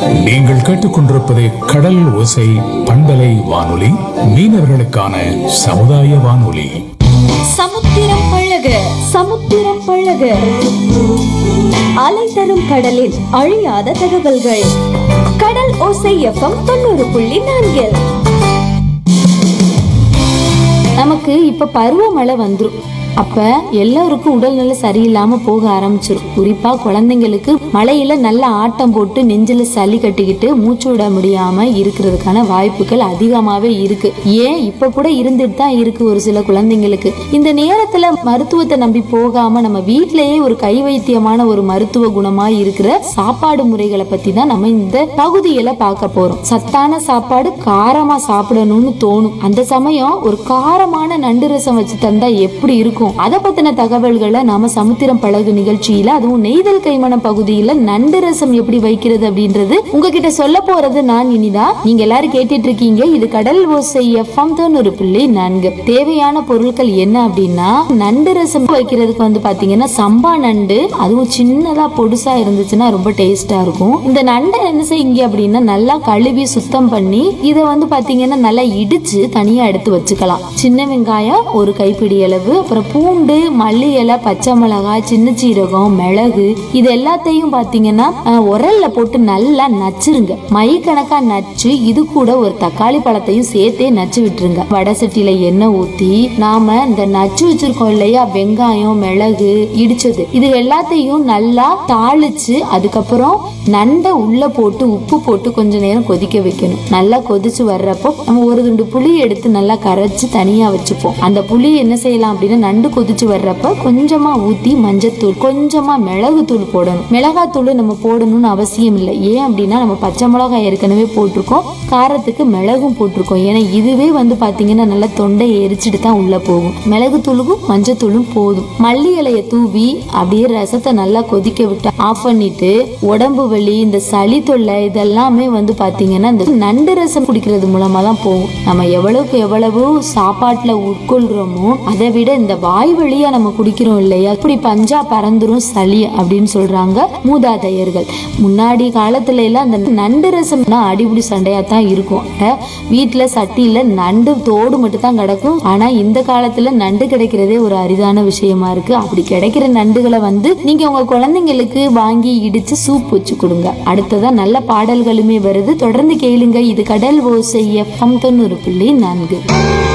நீங்கள் கேட்டுக்கொண்டிருப்பது கடல் ஓசை பண்பலை வானொலி மீனவர்களுக்கான சமுதாய வானொலி சமுத்திரம் பழக சமுத்திரம் பழக அலை தரும் கடலில் அழியாத தகவல்கள் கடல் ஓசை எஃப்எம் தொண்ணூறு புள்ளி நான்கில் நமக்கு இப்ப பருவமழை வந்துரும் அப்ப எல்லாருக்கும் உடல்நிலை சரியில்லாம போக ஆரம்பிச்சிடும் குறிப்பா குழந்தைங்களுக்கு மழையில நல்ல ஆட்டம் போட்டு நெஞ்சில சளி கட்டிக்கிட்டு மூச்சு விட முடியாம இருக்கிறதுக்கான வாய்ப்புகள் அதிகமாவே இருக்கு ஏன் இப்ப கூட இருந்துட்டு தான் இருக்கு ஒரு சில குழந்தைங்களுக்கு இந்த நேரத்துல மருத்துவத்தை நம்பி போகாம நம்ம வீட்டிலேயே ஒரு கை வைத்தியமான ஒரு மருத்துவ குணமா இருக்கிற சாப்பாடு முறைகளை பத்தி தான் நம்ம இந்த பகுதியில பார்க்க போறோம் சத்தான சாப்பாடு காரமா சாப்பிடணும்னு தோணும் அந்த சமயம் ஒரு காரமான நண்டு ரசம் வச்சு தந்தா எப்படி இருக்கும் அதை பத்தின தகவல்களை நாம சமுத்திரம் பழகு நிகழ்ச்சியில அதுவும் நெய்தல் கைமணம் பகுதியில நண்டு ரசம் எப்படி வைக்கிறது அப்படின்றது உங்ககிட்ட சொல்ல போறது நான் இனிதா நீங்க எல்லாரும் கேட்டுட்டு இருக்கீங்க இது கடல் ஓசை எஃப்எம் தொண்ணூறு புள்ளி நான்கு தேவையான பொருட்கள் என்ன அப்படின்னா நண்டு ரசம் வைக்கிறதுக்கு வந்து பாத்தீங்கன்னா சம்பா நண்டு அதுவும் சின்னதா பொடுசா இருந்துச்சுன்னா ரொம்ப டேஸ்டா இருக்கும் இந்த நண்டை என்ன செய்யுங்க அப்படின்னா நல்லா கழுவி சுத்தம் பண்ணி இதை வந்து பாத்தீங்கன்னா நல்லா இடிச்சு தனியா எடுத்து வச்சுக்கலாம் சின்ன வெங்காயம் ஒரு கைப்பிடி அளவு அப்புறம் பூண்டு மல்லி இலை பச்சை மிளகாய் சின்ன சீரகம் மிளகு இது எல்லாத்தையும் பாத்தீங்கன்னா அஹ், உரல்ல போட்டு நல்லா நச்சுருங்க மை கணக்கா நச்சு இது கூட ஒரு தக்காளி பழத்தையும் சேர்த்தே நச்சு விட்டுருங்க வடை சட்டியில எண்ணெய் ஊத்தி நாம இந்த நச்சு வச்சிருக்கோம் இல்லையா வெங்காயம் மிளகு இடிச்சது இது எல்லாத்தையும் நல்லா தாளிச்சு அதுக்கப்புறம் நண்டை உள்ள போட்டு உப்பு போட்டு கொஞ்ச நேரம் கொதிக்க வைக்கணும் நல்லா கொதிச்சு வர்றப்போ நம்ம ஒரு துண்டு புளி எடுத்து நல்லா கரைச்சு தனியா வச்சுப்போம் அந்த புளி என்ன செய்யலாம் அப்படின்னா நண்டு கொதிச்சு வர்றப்ப கொஞ்சமா ஊத்தி மஞ்சத்தூள் கொஞ்சமா மிளகுத்தூள் போடணும் மிளகாத்தூள் நம்ம போடணும்னு அவசியம் இல்லை ஏன் அப்படின்னா நம்ம பச்சை மிளகாய் ஏற்கனவே போட்டிருக்கோம் காரத்துக்கு மிளகும் போட்டிருக்கோம் ஏன்னா இதுவே வந்து பாத்தீங்கன்னா நல்லா தொண்டை எரிச்சிட்டு தான் உள்ள போகும் மிளகுத்தூளுக்கும் மஞ்சத்தூளும் போதும் மல்லி இலைய தூவி அப்படியே ரசத்தை நல்லா கொதிக்க விட்டு ஆஃப் பண்ணிட்டு உடம்பு வலி இந்த சளி தொல்லை இதெல்லாமே வந்து பாத்தீங்கன்னா இந்த நண்டு ரசம் குடிக்கிறது மூலமா தான் போகும் நம்ம எவ்வளவுக்கு எவ்வளவு சாப்பாட்டுல உட்கொள்றோமோ அதை விட இந்த வாய் வழியா நம்ம குடிக்கிறோம் இல்லையா இப்படி பஞ்சா பறந்துரும் சளி அப்படின்னு சொல்றாங்க மூதாதையர்கள் முன்னாடி காலத்துல எல்லாம் அந்த நண்டு ரசம்னா அடிபுடி சண்டையா தான் இருக்கும் அட, வீட்டுல சட்டியில நண்டு தோடு மட்டும் தான் கிடக்கும் ஆனா இந்த காலத்துல நண்டு கிடைக்கிறதே ஒரு அரிதான விஷயமா இருக்கு அப்படி கிடைக்கிற நண்டுகளை வந்து நீங்க உங்க குழந்தைங்களுக்கு வாங்கி இடிச்சு சூப் வச்சு கொடுங்க அடுத்ததா நல்ல பாடல்களுமே வருது தொடர்ந்து கேளுங்க இது கடல் ஓசை எஃப்எம் தொண்ணூறு புள்ளி நான்கு